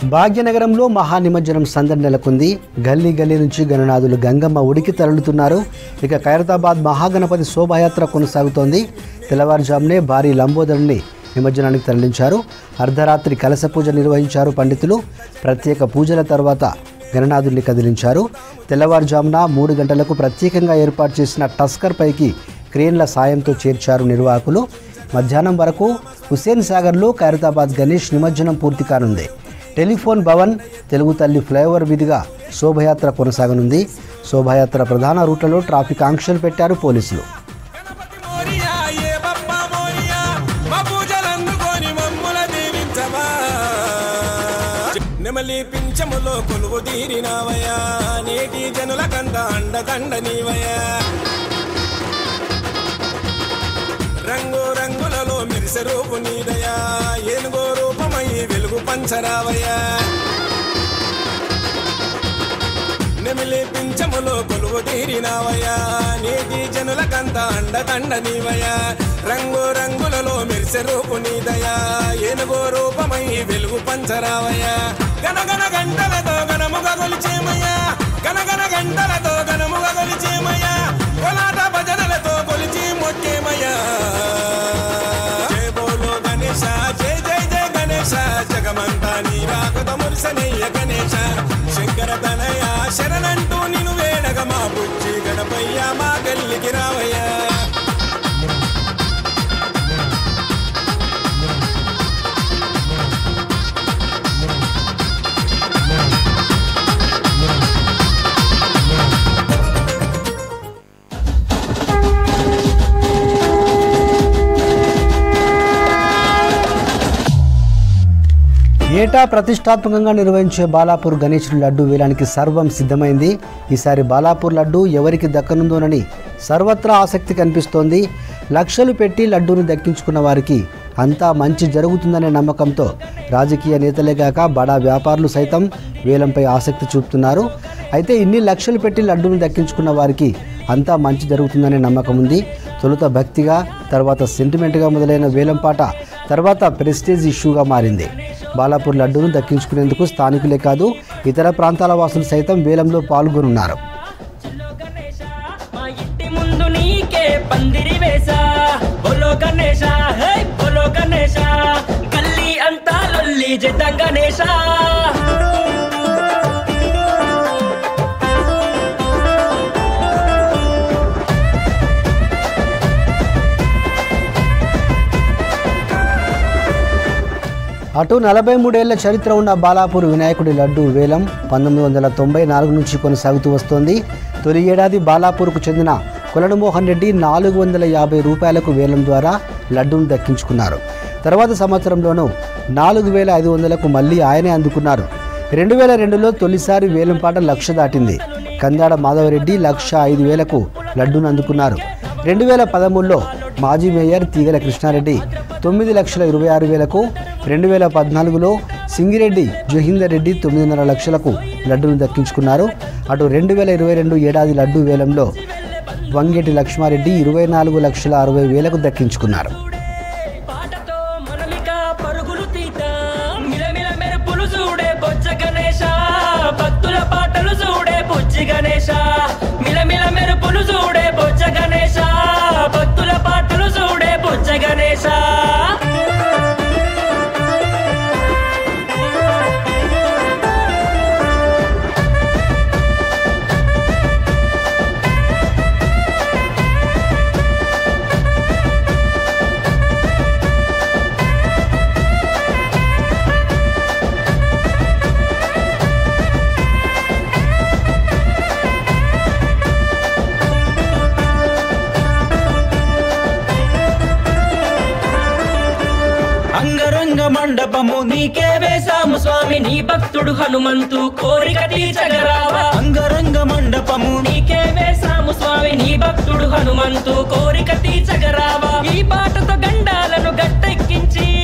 భాగ్యనగరంలో మహానిమజ్జనం సందడి నెలకొంది గల్లీ గల్లీ నుంచి గణనాథులు గంగమ్మ ఉడికి తరలుతున్నారు ఇక ఖైరతాబాద్ మహాగణపతి శోభాయాత్ర కొనసాగుతోంది తెల్లవారుజామునే భారీ లంబోదరుని నిమజ్జనానికి తరలించారు అర్ధరాత్రి కలశ పూజ నిర్వహించారు పండితులు ప్రత్యేక పూజల తర్వాత గణనాథుల్ని కదిలించారు తెల్లవారుజామున మూడు గంటలకు ప్రత్యేకంగా ఏర్పాటు చేసిన టస్కర్ పైకి క్రేన్ల సాయంతో చేర్చారు నిర్వాహకులు మధ్యాహ్నం వరకు హుస్సేన్ సాగర్లో ఖైరతాబాద్ గణేష్ నిమజ్జనం పూర్తి కానుంది టెలిఫోన్ భవన్ తెలుగు తల్లి ఫ్లైఓవర్ మీదుగా శోభయాత్ర కొనసాగనుంది శోభాయాత్ర ప్రధాన రూట్లలో ట్రాఫిక్ ఆంక్షలు పెట్టారు పోలీసులు మోరియా ఏ బప్ప మోరియా మా పూజలందుకొని మమ్ముల దీవించవా నెమలి పింఛములో కొలువు తీరినావయ్యా నేటి జనులకంత అండదండ నీవయ్యా రంగు రంగులలో మెరిసె రూపు నీదయా ఏనుగో రూపమై వెలుగు పంచరావయ్యా నెమిలి పింఛములో కొలువు తీరినావయ్యా నేటి జనులకంత అండదండ నీవయ్యా రంగు రంగులలో మెరిసె రూపు నీదయా ఏనుగో రూపమై వెలుగు పంచరావయ్యా గనగన గంటలతో గనముగ గొలిచేమయ్యా గనగన గంటలతో గనముగ గొలిచేమయ్యా కొలాట భజనలతో కొలిచి మొక్కేమయ్యా జయ బోలో గణేశ జయ జయ జయ గణేశ జగమంతా నీ రాకత మురిసనయ్య గణేశ శంకర తనయ శరణంటూ నిన్ను వేడగ మా బుజ్జి గణపయ్య మా గల్లికి రావయ్యా ఏటా ప్రతిష్టాత్మకంగా నిర్వహించే బాలాపూర్ గణేశుడి లడ్డు వేలానికి సర్వం సిద్ధమైంది ఈసారి బాలాపూర్ లడ్డు ఎవరికి దక్కనుందోనని సర్వత్రా ఆసక్తి కనిపిస్తోంది లక్షలు పెట్టి లడ్డూను దక్కించుకున్న వారికి అంతా మంచి జరుగుతుందనే నమ్మకంతో రాజకీయ నేతలే కాక బడా వ్యాపారులు సైతం వేలంపై ఆసక్తి చూపుతున్నారు అయితే ఇన్ని లక్షలు పెట్టి లడ్డూను దక్కించుకున్న వారికి అంతా మంచి జరుగుతుందనే నమ్మకం ఉంది తొలుత భక్తిగా తర్వాత సెంటిమెంట్గా మొదలైన వేలంపాట తర్వాత ప్రెస్టేజ్ ఇష్యూగా మారింది బాలాపూర్ లడ్డూను దక్కించుకునేందుకు స్థానికులే కాదు ఇతర ప్రాంతాల వాసులు సైతం వేలంలో పాల్గొనున్నారు మా ఇంటి ముందు నీకే పందిరి వేసా బోలో గణేశ హే బోలో గణేశ గల్లీ అంతా లొల్లి జతం గణేశ అటు నలభై మూడేళ్ల చరిత్ర ఉన్న బాలాపూర్ వినాయకుడి లడ్డు వేలం పంతొమ్మిది వందల తొంభై నాలుగు నుంచి కొనసాగుతూ వస్తోంది తొలి ఏడాది బాలాపూర్కు చెందిన కొలనుమోహన్ రెడ్డి నాలుగు వందల యాభై రూపాయలకు వేలం ద్వారా లడ్డూను దక్కించుకున్నారు తర్వాత సంవత్సరంలోనూ నాలుగు వేల ఐదు వందలకు మళ్ళీ ఆయనే అందుకున్నారు రెండు వేల రెండులో తొలిసారి వేలంపాట లక్ష దాటింది కందాడ మాధవరెడ్డి లక్ష ఐదు వేలకు లడ్డూను అందుకున్నారు రెండు వేల పదమూడులో మాజీ మేయర్ తీగల కృష్ణారెడ్డి తొమ్మిది లక్షల ఇరవై ఆరు వేలకు రెండు వేల పద్నాలుగులో సింగిరెడ్డి జోహిందర్ రెడ్డి తొమ్మిదిన్నర లక్షలకు లడ్డూను దక్కించుకున్నారు అటు రెండు వేల ఇరవై రెండు ఏడాది లడ్డూ వేలంలో వంగేటి లక్ష్మారెడ్డి ఇరవై నాలుగు లక్షల అరవై వేలకు దక్కించుకున్నారు పాటతో మనమిక పరుగులు తీద్దాం మిలమిల మెరుపులు చూడే బొజ్జ గణేశ భక్తుల పాటలు చూడే బుజ్జి గణేశ మిలమిల మెరుపులు చూడే బొజ్జ గణేశ భక్తుల పాటలు చూడే బుజ్జ గణేశ అంగరంగ మండపము నీకే వేశాము స్వామి నీ భక్తుడు హనుమంతు కోరిక తీర్చగరావా అంగరంగ మండపము నీకే వేశాము స్వామి నీ భక్తుడు హనుమంతు కోరిక తీర్చగరావా ఈ పాటతో గండాలను గట్టెక్కించి